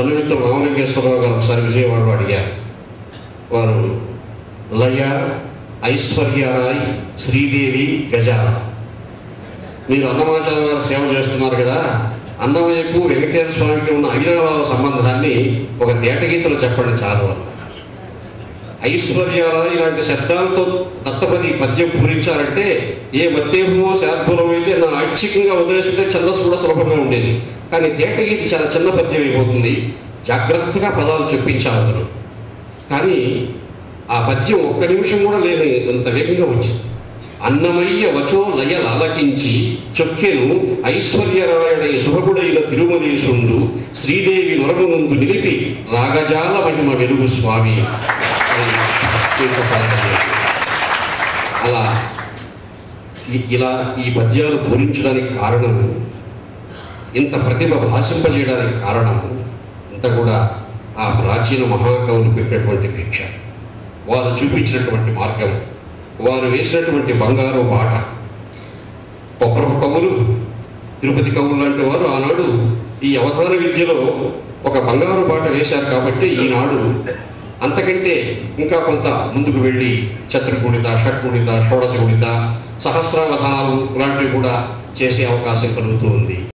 తొలిమిత్ర రామలింగేశ్వరరావు గారు ఒకసారి విజయవాడలో అడిగారు వారు లయ ఐశ్వర్యరాయ్ శ్రీదేవి గజాల మీరు అన్నమాచార్య గారు సేవ చేస్తున్నారు కదా అన్నమయ్యకు వెంకటేశ్వర స్వామికి ఉన్న అవినాభావ సంబంధాన్ని ఒక తేటగీతలో చెప్పండి చాలు అన్నారు ఐశ్వర్యారాయ్ ఇలాంటి శబ్దాలతో దత్తపది పద్యం పూరించారంటే ఏ మధ్యమో శాద్భురం అయితే నా ఐచ్ఛికంగా వదిలేస్తుంటే ఛందస్సు కూడా సులభంగా ఉండేది కానీ తేటగీతి చాలా చిన్న పద్యం అయిపోతుంది జాగ్రత్తగా పదాలు చెప్పించాలి అందులో కానీ ఆ పద్యం ఒక్క నిమిషం కూడా లేని అంత వేగంగా వచ్చింది అన్నమయ్య వచో లయల ఆలకించి చొక్కెను ఐశ్వర్యరాయుడై శుభగుడైన తిరుమలేశుండు శ్రీదేవి నొరగముందు నిలిపి రాగజాల మహిమ వెలుగు స్వామి అని తీర్చసాగారు. అలా ఇ- ఇలా ఈ పద్యాలు పూరించడానికి కారణం ఇంత ప్రతిభ భాషింపజేయడానికి కారణం ఇంత కూడా ఆ ప్రాచీన మహాకవులు పెట్టినటువంటి భిక్ష వారు చూపించినటువంటి మార్గం వారు వేసినటువంటి బంగారు బాట ఒక్కొక్క కవులు తిరుపతి కవులు లాంటి వారు ఆనాడు ఈ అవధాన విద్యలో ఒక బంగారు బాట వేశారు కాబట్టి ఈనాడు అంతకంటే ఇంకా కొంత ముందుకు వెళ్ళి చతుర్గుణిత షట్గుణిత షోడశ గుణిత సహస్రావధానాలు లాంటివి కూడా చేసే అవకాశం కలుగుతూ ఉంది